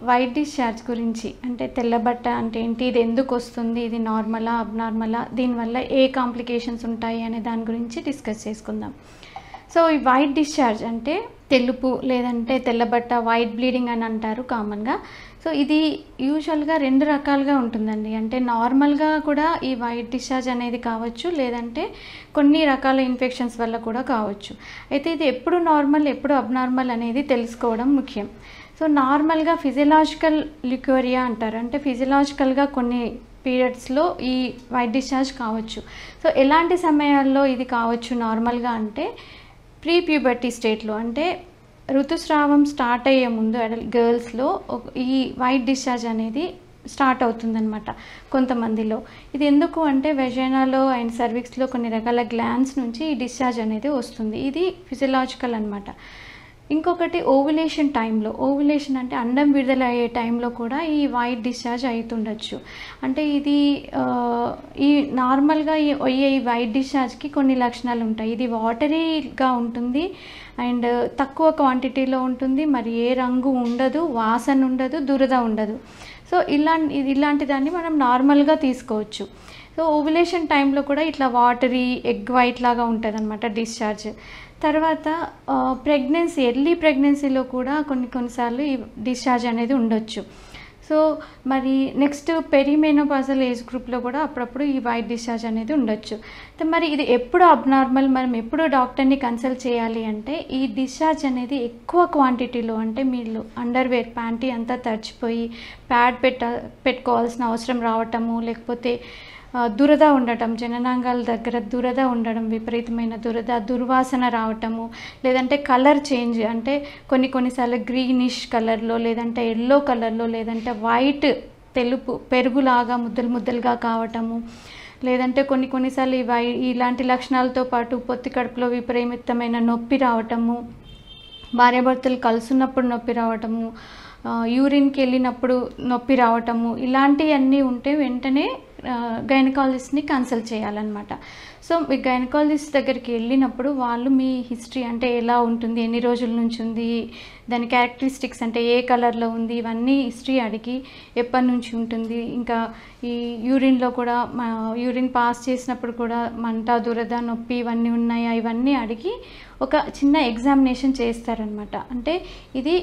white discharge గురించి అంటే తెల్లబట్ట అంటే ఏంటి ఇది ఎందుకు వస్తుంది ఇది నార్మలా అబ్నార్మలా దీనివల్ల ఏ కాంప్లికేషన్స్ ఉంటాయి అనే దాని గురించి డిస్కస్ చేసుకుందాం సో ఈ వైట్ డిశ్చార్జ్ అంటే తెలుపు లేదంటే తెల్లబట్ట వైట్ బ్లీడింగ్ అని అంటారు కామన్గా సో ఇది యూజువల్గా రెండు రకాలుగా ఉంటుందండి అంటే నార్మల్గా కూడా ఈ వైట్ డిశ్చార్జ్ అనేది కావచ్చు లేదంటే కొన్ని రకాల ఇన్ఫెక్షన్స్ వల్ల కూడా కావచ్చు అయితే ఇది ఎప్పుడు నార్మల్ ఎప్పుడు అబ్నార్మల్ అనేది తెలుసుకోవడం ముఖ్యం సో నార్మల్గా ఫిజియలాజికల్ లిక్యూరియా అంటారు అంటే ఫిజియలాజికల్గా కొన్ని పీరియడ్స్లో ఈ వైట్ డిశ్చార్జ్ కావచ్చు సో ఎలాంటి సమయాల్లో ఇది కావచ్చు నార్మల్గా అంటే ప్రీ ప్యూబర్టీ స్టేట్లో అంటే ఋతుస్రావం స్టార్ట్ అయ్యే ముందు అడల్ట్ గర్ల్స్లో ఈ వైట్ డిశ్చార్జ్ అనేది స్టార్ట్ అవుతుందన్నమాట కొంతమందిలో ఇది ఎందుకు అంటే వెజైనాలో అండ్ సర్విక్స్లో కొన్ని రకాల గ్లాన్స్ నుంచి ఈ డిశ్చార్జ్ అనేది వస్తుంది ఇది ఫిజియలాజికల్ అనమాట ఇంకొకటి ఓవులేషన్ టైంలో ఓవులేషన్ అంటే అండం విడుదల అయ్యే టైంలో కూడా ఈ వైట్ డిశ్చార్జ్ అవుతుండొచ్చు అంటే ఇది ఆ, ఈ నార్మల్గా ఈ- అయ్యే ఈ వైట్ డిశ్చార్జ్కి కొన్ని లక్షణాలు ఉంటాయి ఇది వాటరీగా ఉంటుంది అండ్ తక్కువ క్వాంటిటీలో ఉంటుంది మరి ఏ రంగు ఉండదు వాసన ఉండదు దురద ఉండదు సో ఇలాంటి ఇలాంటి దాన్ని మనం నార్మల్గా తీసుకోవచ్చు సో ఓవులేషన్ టైంలో కూడా ఇట్లా వాటరీ ఎగ్ వైట్ లాగా ఉంటుంది అనమాట డిశ్చార్జ్ తర్వాత ప్రెగ్నెన్సీ ఎర్లీ ప్రెగ్నెన్సీలో కూడా కొన్ని కొన్నిసార్లు ఈ డిశ్చార్జ్ అనేది ఉండొచ్చు సో మరి నెక్స్ట్ పెరిమెనోపాజల్ ఏజ్ గ్రూప్లో కూడా అప్పుడప్పుడు ఈ వైట్ డిశ్చార్జ్ అనేది ఉండొచ్చు అయితే మరి ఇది ఎప్పుడు అబ్నార్మల్ మనం ఎప్పుడు డాక్టర్ని కన్సల్ట్ చేయాలి అంటే ఈ డిశ్చార్జ్ అనేది ఎక్కువ క్వాంటిటీలో అంటే మీరు అండర్వేర్ ప్యాంటీ అంతా తడిచిపోయి ప్యాడ్ పెట్ట పెట్టుకోవాల్సిన అవసరం రావటము లేకపోతే ఆ, దురద ఉండటం జననాంగాల దగ్గర దురద ఉండడం విపరీతమైన దురద దుర్వాసన రావటము లేదంటే కలర్ చేంజ్ అంటే కొన్ని కొన్నిసార్లు గ్రీనిష్ కలర్లో లేదంటే ఎల్లో కలర్లో లేదంటే వైట్ తెలుపు పెరుగులాగా ముద్దలు ముద్దలుగా కావటము లేదంటే కొన్ని కొన్నిసార్లు ఈ వై ఇలాంటి లక్షణాలతో పాటు పొత్తి కడుపులో విపరీతమైన నొప్పి రావటము భార్యాభర్తలు కలుసున్నప్పుడు నొప్పి రావటము ఆ, యూరిన్కి వెళ్ళినప్పుడు నొప్పి రావటము ఇలాంటివన్నీ ఉంటే వెంటనే గైనకాలజిస్ట్ని కన్సల్ట్ చేయాలన్నమాట సో మీ గైనకాలజిస్ట్ దగ్గరికి వెళ్ళినప్పుడు వాళ్ళు మీ హిస్టరీ అంటే ఎలా ఉంటుంది ఎన్ని రోజుల నుంచి ఉంది దాని క్యారెక్టరిస్టిక్స్ అంటే ఏ కలర్లో ఉంది ఇవన్నీ హిస్టరీ అడిగి ఎప్పటి నుంచి ఉంటుంది ఇంకా ఈ యూరిన్లో కూడా మా యూరిన్ పాస్ చేసినప్పుడు కూడా మంట దురద నొప్పి ఇవన్నీ ఉన్నాయా ఇవన్నీ అడిగి ఒక చిన్న ఎగ్జామినేషన్ చేస్తారనమాట అంటే ఇది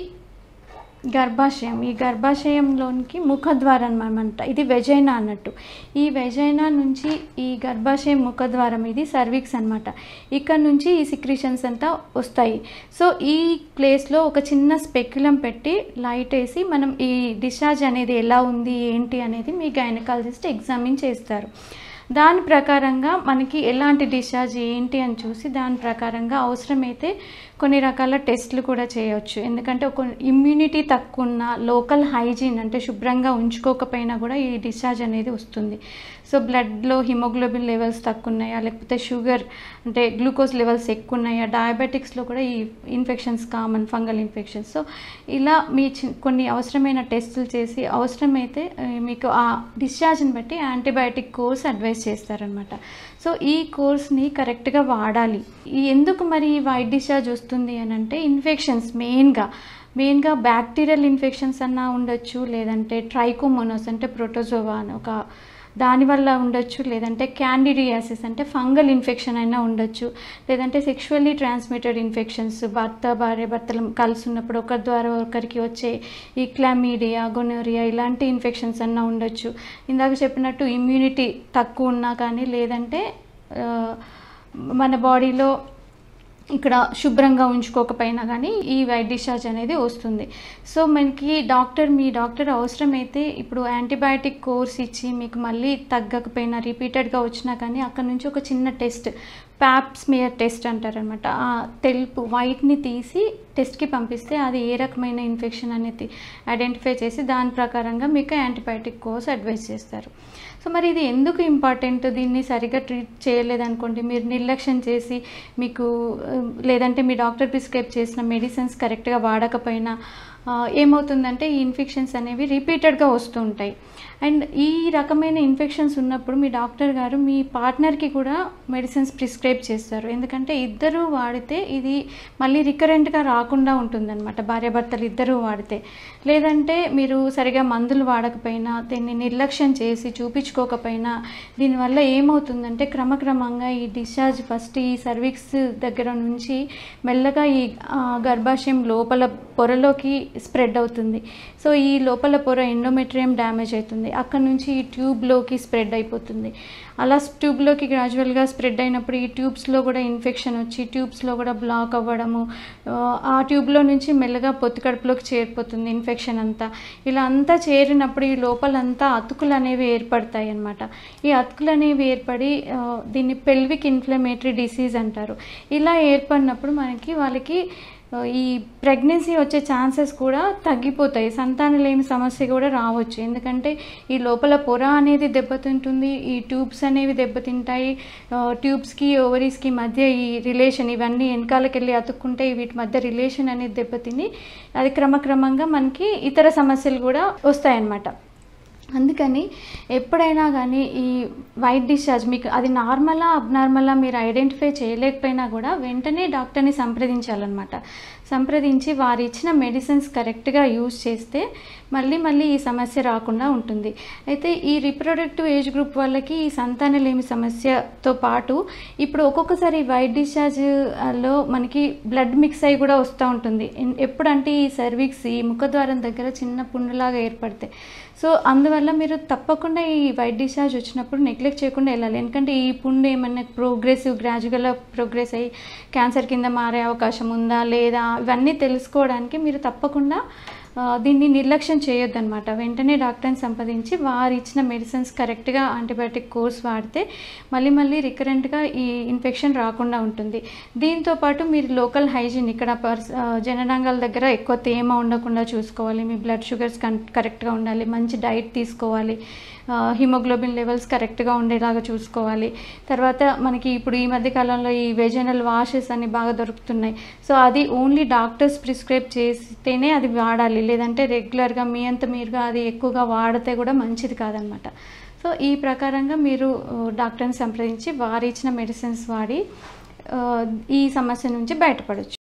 గర్భాశయం ఈ గర్భాశయంలోనికి ముఖద్వారం అనమాట ఇది వెజైనా అన్నట్టు ఈ వెజైనా నుంచి ఈ గర్భాశయం ముఖద్వారం ఇది సర్విక్స్ అనమాట ఇక్కడ నుంచి ఈ సిక్రిషన్స్ అంతా వస్తాయి సో ఈ ప్లేస్లో ఒక చిన్న స్పెక్యులం పెట్టి లైట్ వేసి మనం ఈ డిశ్చార్జ్ అనేది ఎలా ఉంది ఏంటి అనేది మీ గైనకాలజిస్ట్ ఎగ్జామిన్ చేస్తారు దాని ప్రకారంగా మనకి ఎలాంటి డిశ్చార్జ్ ఏంటి అని చూసి దాని ప్రకారంగా అవసరమైతే కొన్ని రకాల టెస్ట్లు కూడా చేయవచ్చు ఎందుకంటే ఒక ఇమ్యూనిటీ తక్కువ ఉన్న లోకల్ హైజీన్ అంటే శుభ్రంగా ఉంచుకోకపోయినా కూడా ఈ డిశ్చార్జ్ అనేది వస్తుంది సో బ్లడ్లో హిమోగ్లోబిన్ లెవెల్స్ తక్కువ ఉన్నాయా లేకపోతే షుగర్ అంటే గ్లూకోజ్ లెవెల్స్ ఎక్కువ ఉన్నాయా డయాబెటిక్స్లో కూడా ఈ infections common fungal infections so ఇలా మీ చి- కొన్ని అవసరమైన టెస్టులు చేసి అవసరమైతే ఆ, మీకు ఆ డిశ్చార్జ్ని బట్టి యాంటీబయాటిక్ కోర్స్ అడ్వైస్ చేస్తారనమాట సో ఈ కోర్స్ని కరెక్ట్గా వాడాలి ఈ ఎందుకు మరి ఈ వైట్ డిశ్చార్జ్ వస్తుంది అని అంటే ఇన్ఫెక్షన్స్ మెయిన్గా మెయిన్గా బ్యాక్టీరియల్ ఇన్ఫెక్షన్స్ అన్నా ఉండొచ్చు లేదంటే ట్రైకోమోనోస్ అంటే ప్రోటోజోవా అని ఒక దానివల్ల ఉండొచ్చు లేదంటే క్యాండిడియాసిస్ అంటే ఫంగల్ ఇన్ఫెక్షన్ అయినా ఉండొచ్చు లేదంటే సెక్షువల్లీ ట్రాన్స్మిటెడ్ ఇన్ఫెక్షన్స్ భర్త భార్య భర్తలు కలిసి ఉన్నప్పుడు ఒకరి ద్వారా ఒకరికి వచ్చే ఈ క్లామీడియా గొనోరియా ఇలాంటి ఇన్ఫెక్షన్స్ అన్నా ఉండొచ్చు ఇందాక చెప్పినట్టు ఇమ్యూనిటీ తక్కువ ఉన్నా కానీ లేదంటే ఆ, మన బాడీలో ఇక్కడ శుభ్రంగా ఉంచుకోకపోయినా కానీ ఈ వైట్ డిశ్చార్జ్ అనేది వస్తుంది సో మనకి డాక్టర్ మీ డాక్టర్ అవసరమైతే ఇప్పుడు యాంటీబయాటిక్ కోర్స్ ఇచ్చి మీకు మళ్ళీ తగ్గకపోయినా రిపీటెడ్గా వచ్చినా కానీ అక్కడ నుంచి ఒక చిన్న టెస్ట్ ప్యాప్ స్మియర్ టెస్ట్ అంటారనమాట ఆ తెలుపు వైట్ని తీసి టెస్ట్కి పంపిస్తే అది ఏ రకమైన ఇన్ఫెక్షన్ అనేది ఐడెంటిఫై చేసి దాని ప్రకారంగా మీకు యాంటీబయాటిక్ కోర్స్ అడ్వైస్ చేస్తారు సో మరి ఇది ఎందుకు ఇంపార్టెంట్ దీన్ని సరిగ్గా ట్రీట్ చేయలేదనుకోండి మీరు నిర్లక్ష్యం చేసి మీకు ఆ, లేదంటే మీ డాక్టర్ ప్రిస్క్రైబ్ చేసిన మెడిసిన్స్ కరెక్ట్గా వాడకపోయినా ఆ, ఏమవుతుందంటే ఈ ఇన్ఫెక్షన్స్ అనేవి రిపీటెడ్గా వస్తూ ఉంటాయి అండ్ ఈ రకమైన ఇన్ఫెక్షన్స్ ఉన్నప్పుడు మీ డాక్టర్ గారు మీ పార్ట్నర్కి కూడా మెడిసిన్స్ ప్రిస్క్రైబ్ చేస్తారు ఎందుకంటే ఇద్దరు వాడితే ఇది మళ్ళీ రికరెంట్గా రాకుండా ఉంటుందన్నమాట భార్యాభర్తలు ఇద్దరూ వాడితే లేదంటే మీరు సరిగా మందులు వాడకపోయినా దీన్ని నిర్లక్ష్యం చేసి చూపించుకోకపోయినా దీనివల్ల ఏమవుతుందంటే క్రమక్రమంగా ఈ డిశ్చార్జ్ ఫస్ట్ ఈ సర్వీక్స్ దగ్గర నుంచి మెల్లగా ఈ ఆ, గర్భాశయం లోపల పొరలోకి స్ప్రెడ్ అవుతుంది సో ఈ లోపల పొర ఎండోమెట్రియం డ్యామేజ్ అవుతుంది అక్కడ నుంచి ఈ ట్యూబ్లోకి స్ప్రెడ్ అయిపోతుంది అలా ట్యూబ్లోకి గ్రాడ్యువల్గా స్ప్రెడ్ అయినప్పుడు ఈ ట్యూబ్స్లో కూడా ఇన్ఫెక్షన్ వచ్చి ట్యూబ్స్లో కూడా బ్లాక్ అవ్వడము ఆ, ఆ ట్యూబ్లో నుంచి మెల్లగా పొత్తి కడుపులోకి చేరిపోతుంది ఇన్ఫెక్షన్ అంతా ఇలా అంతా చేరినప్పుడు ఈ లోపలంతా అతుకులు అనేవి ఏర్పడతాయి అన్నమాట ఈ అతుకులు అనేవి ఏర్పడి ఆ, దీన్ని పెల్విక్ ఇన్ఫ్లమేటరీ డిసీజ్ అంటారు ఇలా ఏర్పడినప్పుడు మనకి వాళ్ళకి ఆ, ఈ ప్రెగ్నెన్సీ వచ్చే ఛాన్సెస్ కూడా తగ్గిపోతాయి సంతానలేమి సమస్య కూడా రావచ్చు ఎందుకంటే ఈ లోపల పొర అనేది దెబ్బతింటుంది ఈ ట్యూబ్స్ అనేవి దెబ్బతింటాయి ఆ, ట్యూబ్స్కి ఓవరీస్కి మధ్య ఈ రిలేషన్ ఇవన్నీ వెనకాలకి వెళ్ళి అతుక్కుంటే వీటి మధ్య రిలేషన్ అనేది దెబ్బతిని అది క్రమక్రమంగా మనకి ఇతర సమస్యలు కూడా వస్తాయన్నమాట అందుకని ఎప్పుడైనా కానీ ఈ వైట్ డిశ్చార్జ్ మీకు అది నార్మలా అబ్నార్మలా మీరు ఐడెంటిఫై చేయలేకపోయినా కూడా వెంటనే డాక్టర్ని సంప్రదించాలన్నమాట సంప్రదించి వారు ఇచ్చిన మెడిసిన్స్ కరెక్ట్గా యూజ్ చేస్తే మళ్ళీ మళ్ళీ ఈ సమస్య రాకుండా ఉంటుంది అయితే ఈ రిప్రొడక్టివ్ ఏజ్ గ్రూప్ వాళ్ళకి ఈ సంతానలేమి సమస్యతో పాటు ఇప్పుడు ఒక్కొక్కసారి వైట్ డిశ్చార్జ్ లో మనకి బ్లడ్ మిక్స్ అయ్యి కూడా వస్తూ ఉంటుంది ఎన్- ఎప్పుడంటే ఈ సర్వీక్స్ ఈ ముఖద్వారం దగ్గర చిన్న పుండులాగా ఏర్పడతాయి సో అందువల్ల మీరు తప్పకుండా ఈ వైట్ డిశ్చార్జ్ వచ్చినప్పుడు నెగ్లెక్ట్ చేయకుండా వెళ్ళాలి ఎందుకంటే ఈ పుండు ఏమన్నా ప్రోగ్రెసివ్ గ్రాడ్యువల్గా ప్రోగ్రెస్ అయ్యి క్యాన్సర్ కింద మారే అవకాశం ఉందా లేదా ఇవన్నీ తెలుసుకోవడానికి మీరు తప్పకుండా ఆ, దీన్ని నిర్లక్ష్యం చేయొద్దన్నమాట వెంటనే డాక్టర్ని సంప్రదించి వారు ఇచ్చిన మెడిసిన్స్ కరెక్ట్గా యాంటీబయాటిక్ కోర్స్ వాడితే మళ్ళీ మళ్ళీ రికరెంట్గా ఈ ఇన్ఫెక్షన్ రాకుండా ఉంటుంది దీంతో పాటు మీరు లోకల్ హైజీన్ ఇక్కడ పర్స్ ఆ, జననాంగాల దగ్గర ఎక్కువ తేమ ఉండకుండా చూసుకోవాలి మీ బ్లడ్ షుగర్స్ కన్ కరెక్ట్గా ఉండాలి మంచి డైట్ తీసుకోవాలి హిమోగ్లోబిన్ లెవెల్స్ కరెక్ట్గా ఉండేలాగా చూసుకోవాలి తర్వాత మనకి ఇప్పుడు ఈ మధ్య కాలంలో ఈ వెజనల్ వాషెస్ అని బాగా దొరుకుతున్నాయి సో అది ఓన్లీ డాక్టర్స్ ప్రిస్క్రైబ్ చేస్తేనే అది వాడాలి లేదంటే రెగ్యులర్గా మీ అంత మీరుగా అది ఎక్కువగా వాడితే కూడా మంచిది కాదనమాట సో ఈ ప్రకారంగా మీరు ఆ, డాక్టర్ని సంప్రదించి వారు ఇచ్చిన మెడిసిన్స్ వాడి ఆ, ఈ సమస్య నుంచి బయటపడవచ్చు